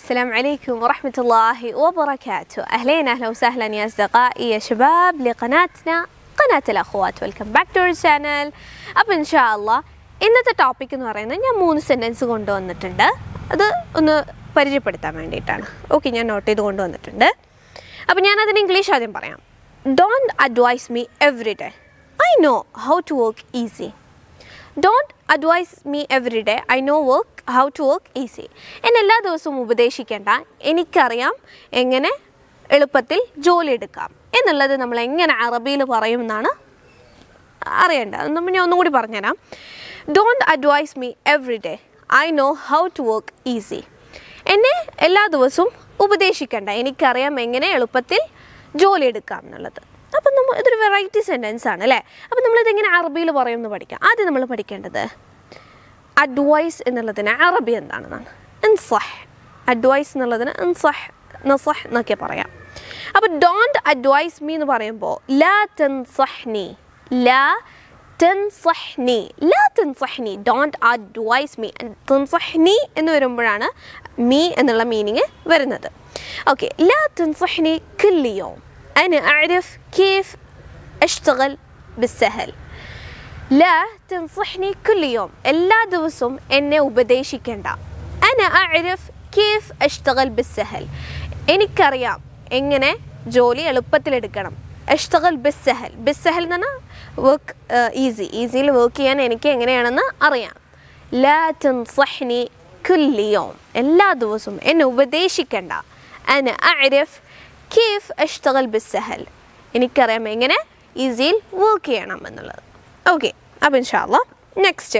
السلام عليكم ورحمة الله وبركاته أهلين أهلا وسهلا يا أصدقائي يا شباب لقناتنا قناة الأخوات welcome back to our channel അപ്പോൾ ഇൻഷാ അള്ളാ ഇന്നത്തെ ടോപ്പിക് എന്ന് പറയുന്നത് ഞാൻ മൂന്ന് സെൻറ്റൻസ് കൊണ്ടുവന്നിട്ടുണ്ട് അത് ഒന്ന് പരിചയപ്പെടുത്താൻ വേണ്ടിയിട്ടാണ് ഓക്കെ ഞാൻ നോട്ട് ചെയ്ത് കൊണ്ടുവന്നിട്ടുണ്ട് അപ്പോൾ ഞാനതിന് ഇംഗ്ലീഷ് ആദ്യം പറയാം don't advise me every day I know how to work easy don't advise me every day I know work how to work easy എന്നെ എല്ലാ ദിവസവും ഉപദേശിക്കേണ്ട എനിക്കറിയാം എങ്ങനെ എളുപ്പത്തിൽ ജോലി എടുക്കാം എന്നുള്ളത് നമ്മൾ എങ്ങനെ അറബിയിൽ പറയും എന്നാണ് അറിയേണ്ടത് അത് നമ്മൾ ഞാൻ ഒന്നും കൂടി പറഞ്ഞുതരാം don't advise me every day I know how to work easy എന്നെ എല്ലാ ദിവസവും ഉപദേശിക്കണ്ട എനിക്കറിയാം എങ്ങനെ എളുപ്പത്തിൽ ജോലി എടുക്കാം എന്നുള്ളത് അപ്പം നമ്മൾ ഇതൊരു വെറൈറ്റി സെൻറ്റൻസ് ആണ് അല്ലേ അപ്പം നമ്മളിതെങ്ങനെ അറബിയിൽ പറയുമെന്ന് പഠിക്കാം ആദ്യം നമ്മൾ പഠിക്കേണ്ടത് അഡ്വൈസ് എന്നുള്ളതിന് അറബി എന്താണെന്നാണ് ഇൻസഹ് അഡ്വൈസ് എന്നുള്ളതിന് ഇൻസഹ് നസഹ് എന്നൊക്കെ പറയാം അപ്പോൾ ഡോണ്ട് അഡ്വൈസ് മീ എന്ന് പറയുമ്പോൾ ലാ തൻസഹ്നി ലാ തൻസഹ്നി ലാ തൻസഹ്നി ഡോണ്ട് അഡ്വൈസ് മീ തൻസഹ്നി എന്ന് വരുമ്പോഴാണ് മീ എന്നുള്ള മീനിങ് വരുന്നത് ഓക്കെ ലാ തൻസഹ്നി كل يوم أنا أعرف كيف أشتغل بالسهل لا تنصحني كل يوم എല്ലാ ദിവസവും എന്നെ ഉപദേശിക്കേണ്ട أنا أعرف كيف أشتغل بالسهل എനിക്കറിയാം എങ്ങനെ ജോലി എളുപ്പത്തിലെടുക്കണം അഷ്തകൽ ബിസ്സഹൽ ബിസ്സഹൽ എന്ന് പറഞ്ഞാൽ വർക്ക് ഈസി ഈസിയിൽ വർക്ക് ചെയ്യാൻ എനിക്ക് എങ്ങനെയാണെന്ന് അറിയാം ലാ തൻസഹ്നി കുല്ലിയോം എല്ലാ ദിവസവും എന്നെ ഉപദേശിക്കേണ്ട അന അരിഫ് കീഫ് അഷ്തകൽ ബിസ്സഹൽ എനിക്കറിയാം എങ്ങനെ ഈസിയിൽ വർക്ക് ചെയ്യണം എന്നുള്ളത് ഓക്കെ അപ്പം ഇൻഷാല്ല next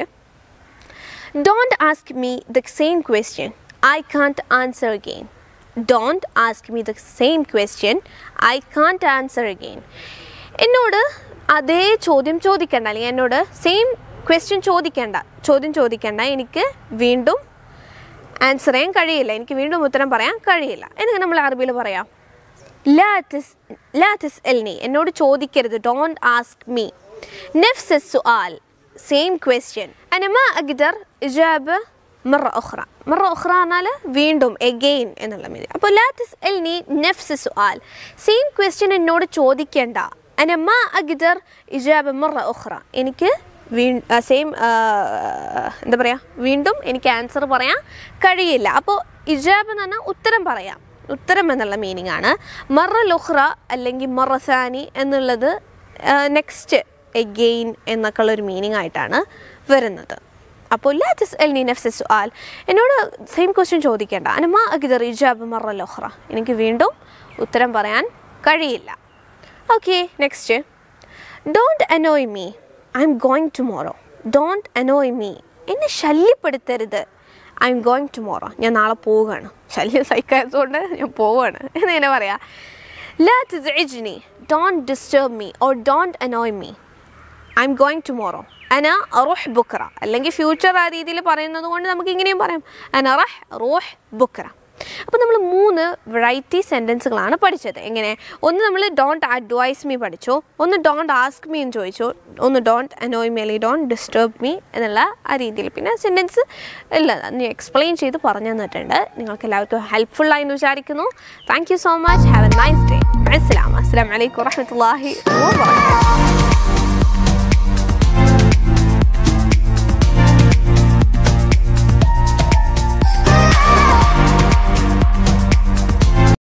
don't ask me the same question I can't answer again don't ask me the same question I can't answer again എന്നോട് അതേ ചോദ്യം ചോദിക്കേണ്ട അല്ലെങ്കിൽ എന്നോട് സെയിം ക്വസ്റ്റ്യൻ ചോദിക്കേണ്ട ചോദ്യം ചോദിക്കേണ്ട എനിക്ക് വീണ്ടും ആൻസർ ചെയ്യാൻ കഴിയില്ല എനിക്ക് വീണ്ടും ഉത്തരം പറയാൻ കഴിയില്ല എന്നൊക്കെ നമ്മൾ അറബിയിൽ പറയാം ലാ തിസ് ലാ തിസ് എൽനി എന്നോട് ചോദിക്കരുത് ഡോണ്ട് ആസ്ക് മീ നഫ്സ് സുആൽ സെയിം ക്വസ്റ്റ്യൻ അന മാ അഗ്ദർ ഇജാബ മറ ഉഖ്റ മറ ഉഖ്റ എന്നാൽ വീണ്ടും എഗെയിൻ എന്നുള്ള മീതി അപ്പോൾ ലാ തിസ് എൽനി നഫ്സ് സുആൽ സെയിം ക്വസ്റ്റ്യൻ എന്നോട് ചോദിക്കേണ്ട അന മാ അഗ്ദർ ഇജാബ മറ ഉഖ്റ എനിക്ക് വീ സെയിം എന്താ പറയുക വീണ്ടും എനിക്ക് ആൻസർ പറയാൻ കഴിയില്ല അപ്പോൾ ഇജാബ് എന്ന് പറഞ്ഞാൽ ഉത്തരം പറയാം ഉത്തരം എന്നുള്ള മീനിങ് ആണ് മറ ലുഹ്റ അല്ലെങ്കിൽ മറസാനി എന്നുള്ളത് നെക്സ്റ്റ് എഗെയിൻ എന്നൊക്കെ ഉള്ളൊരു മീനിങ് ആയിട്ടാണ് വരുന്നത് അപ്പോൾ ലാത്തിസ് എൽ നീ നഫ്സ് സുആൽ എന്നോട് സെയിം ക്വസ്റ്റ്യൻ ചോദിക്കേണ്ട അനമാ അഗിദർ ഇജാബ് മറ ലുഹ്റ എനിക്ക് വീണ്ടും ഉത്തരം പറയാൻ കഴിയില്ല okay next don't annoy me I'm going tomorrow don't annoy me എന്നെ ശല്യപ്പെടുത്തരുത് ഐ എം ഗോയിങ് ടുമോറോ ഞാൻ നാളെ പോവുകയാണ് ശല്യം സഹിക്കാത്തതുകൊണ്ട് ഞാൻ പോവുകയാണ് എന്ന് തന്നെ പറയാം ലാ തിജ്നി don't disturb me or don't annoy me I'm going tomorrow അന റോഹ് ബുക്ര അല്ലെങ്കിൽ ഫ്യൂച്ചർ ആ രീതിയിൽ പറയുന്നത് കൊണ്ട് നമുക്ക് ഇങ്ങനെയും പറയാം അന റഹ് റോഹ് ബുക്ര അപ്പോൾ നമ്മൾ മൂന്ന് വെറൈറ്റി സെൻറ്റൻസുകളാണ് പഠിച്ചത് എങ്ങനെ ഒന്ന് നമ്മൾ ഡോണ്ട് അഡ്വൈസ് മീ പഠിച്ചു ഒന്ന് ഡോണ്ട് ആസ്ക് മീ എന്ന് ചോദിച്ചു ഒന്ന് ഡോണ്ട് അനോയ് മീ അല്ലെങ്കിൽ ഡോണ്ട് ഡിസ്റ്റർബ് മീ എന്നുള്ള ആ രീതിയിൽ പിന്നെ സെൻറ്റൻസ് ഇല്ല അത് എക്സ്പ്ലെയിൻ ചെയ്ത് പറഞ്ഞു തന്നിട്ടുണ്ട് നിങ്ങൾക്ക് എല്ലാവർക്കും ഹെൽപ്ഫുൾ ആയി എന്ന് വിചാരിക്കുന്നു thank you so much have a nice day അസ്സലാം അസ്സാം വലൈക്കും വാഹമത്തല്ലാഹി വാബർക്കാത്തു